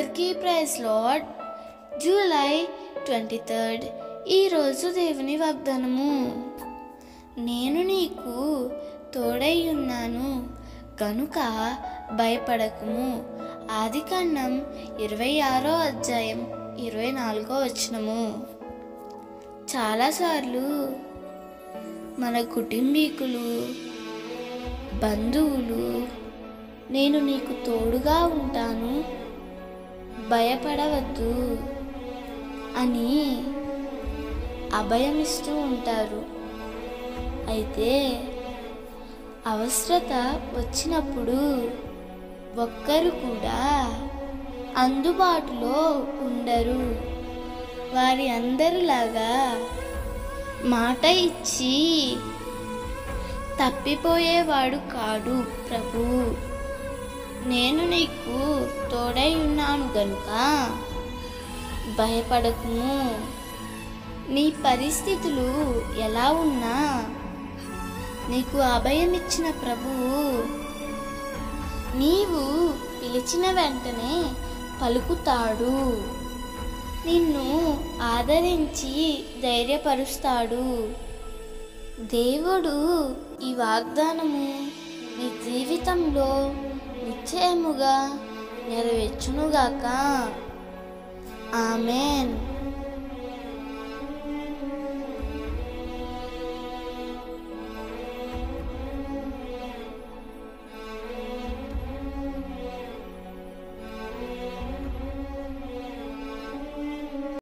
అందరికీ praise Lord July twenty third ఈరోజు దేవుని వాగ్దానము నేను నీకు తోడై ఉన్నాను కనుక భయపడకుము ఆది కాండం ఇరవై ఆరో అధ్యాయం ఇరవై నాలుగో వచనము చాలాసార్లు మన కుటుంబీకులు బంధువులు నేను నీకు తోడుగా ఉంటాను భయపడవద్దు అని అభయమిస్తూ ఉంటారు అయితే అవసరత వచ్చినప్పుడు ఒక్కరు కూడా అందుబాటులో ఉండరు వారి అందరిలాగా మాట ఇచ్చి తప్పిపోయేవాడు కాడు ప్రభు నేను నీకు తోడై ఉన్నాను గనుక భయపడకుము నీ పరిస్థితులు ఎలా ఉన్నా నీకు అభయం ఇచ్చిన ప్రభువు నీవు పిలిచిన వెంటనే పలుకుతాడు నిన్ను ఆదరించి ధైర్యపరుస్తాడు దేవుడు ఈ వాగ్దానము నీ జీవితంలో నిశ్చయముగా నెరవేర్చునుగాక ఆమెన్